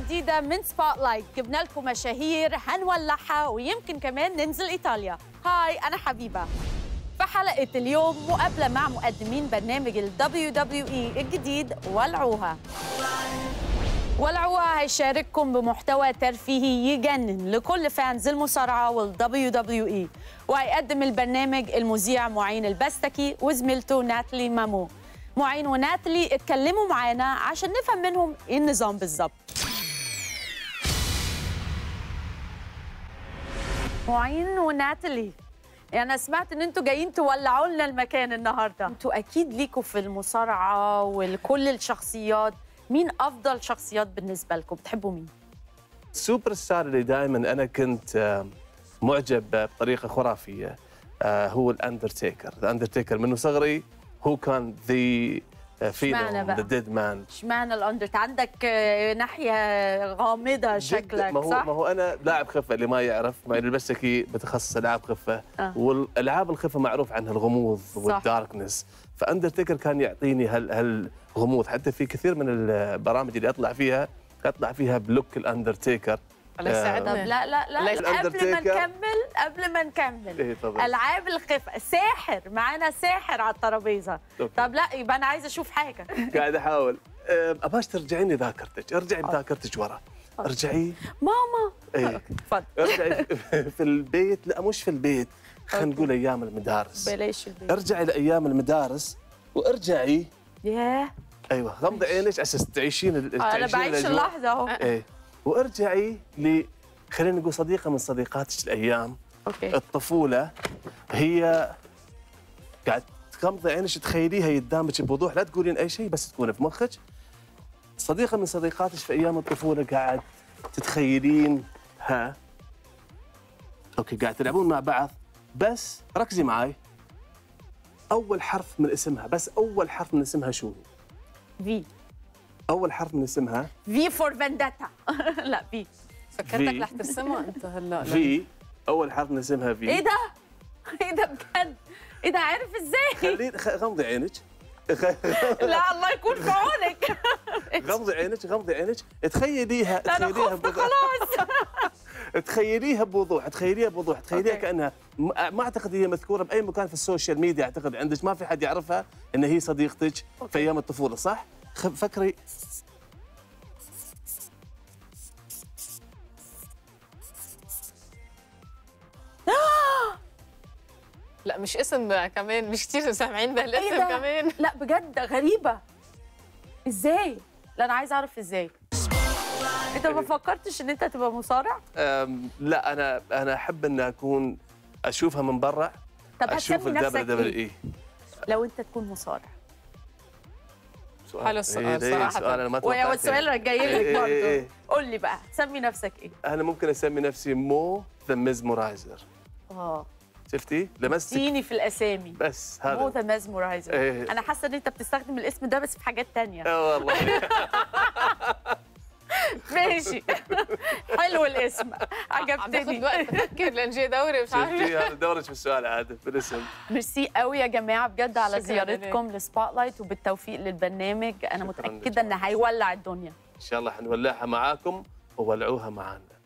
جديدة من سبوت لايت جبنا لكم مشاهير هنولعها ويمكن كمان ننزل إيطاليا هاي أنا حبيبة في حلقة اليوم مقابلة مع مقدمين برنامج ال WWE الجديد ولعوها ولعوها هيشارككم بمحتوى ترفيهي يجنن لكل فانز المصارعة وال WWE وهيقدم البرنامج المذيع معين البستكي وزميلته ناتلي مامو معين وناتلي اتكلموا معانا عشان نفهم منهم ايه النظام بالظبط معين وناتلي يعني انا سمعت ان انتوا جايين تولعوا لنا المكان النهارده انتوا اكيد ليكوا في المصارعه ولكل الشخصيات مين افضل شخصيات بالنسبه لكم بتحبوا مين السوبر ستار اللي دائما انا كنت آه، معجب بطريقه خرافيه آه، هو الاندرتيكر الاندرتيكر منه صغري هو كان ذا اشمعنى بقى؟ ذا ديد مان اشمعنى الاندرت عندك آه، ناحيه غامضه شكلك ما هو صح ما هو انا لاعب خفه اللي ما يعرف ما البسكي بتخصص العاب خفه آه. والالعاب الخفه معروف عنها الغموض والداركنس فاندرتيكر كان يعطيني هال هالغموض حتى في كثير من البرامج اللي اطلع فيها اطلع فيها بلوك الاندرتيكر الله آه. طب يساعدنا لا لا لا ليش قبل ما الأندرتيكر؟ نكمل قبل ما نكمل إيه طبعاً. العاب الخفه ساحر معانا ساحر على الترابيزه أوكي. طب لا يبقى انا عايزه اشوف حاجه قاعد احاول أه، اباش ترجعيني ذاكرتك ارجعي بذاكرتك ورا ارجعي ماما ايه اتفضل ارجعي في البيت لا مش في البيت خلينا أوكي. نقول ايام المدارس بلاش البيت ارجعي لايام المدارس وارجعي ياه ايوه غمضي عينك اساس تعيشين ال- انا تعيشين بعيش الأجواء. اللحظه اهو ايه وارجعي ل خلينا نقول صديقه من صديقاتك الايام اوكي الطفوله هي قاعد تغمضي عينك تخيليها قدامك بوضوح لا تقولين اي شيء بس تكون في مخك صديقه من صديقاتك في ايام الطفوله قاعد تتخيلينها اوكي قاعد تلعبون مع بعض بس ركزي معاي اول حرف من اسمها بس اول حرف من اسمها شو هو؟ في اول حرف من اسمها في فور فنداتا لا في فكرتك في. رح ترسمها انت هلا في اول حرف من اسمها في ايه ده ايه ده بجد ايه ده عارف ازاي خلي خ- غمضي عينك لا الله يكون في عونك غمضي عينك غمضي عينك تخيليها لا انا تخيليها خفت بوضوح خلاص تخيليها بوضوح تخيليها بوضوح تخيليها أوكي. كانها م- ما اعتقد هي مذكوره باي مكان في السوشيال ميديا اعتقد عندك ما في حد يعرفها ان هي صديقتك في ايام الطفوله صح؟ خ- فكري لا مش اسم كمان مش كثير سامعين ايه بهالاسم ده كمان لا بجد غريبه ازاي لا انا عايزه اعرف ازاي انت ما فكرتش ان انت تبقى مصارع أم لا انا انا احب ان اكون اشوفها من برا طب اشوف هتسمي نفسك الدبليو ايه اي لو انت تكون مصارع سؤال حلو السؤال إيه، إيه، صراحة. سؤال انا ما ويا توقعته. والسؤال جاي إيه، لك إيه، برضه إيه. قول لي بقى سمي نفسك ايه انا ممكن اسمي نفسي مو ذا ميزمورايزر اه شفتي لمستك اديني في الاسامي بس مو هذا ذا مازمورايزر إيه. انا حاسه ان انت بتستخدم الاسم ده بس في حاجات تانية اه والله ماشي حلو الاسم عم تاخذ عجبتني وقت تفكر لان جاي دوري مش عارفه شفتي هذا دورك في السؤال عاد بالاسم ميرسي قوي يا جماعه بجد على شكراً زيارتكم لسبوت لايت وبالتوفيق للبرنامج انا شكراً متاكده لك. ان هيولع الدنيا ان شاء الله حنولعها معاكم وولعوها معانا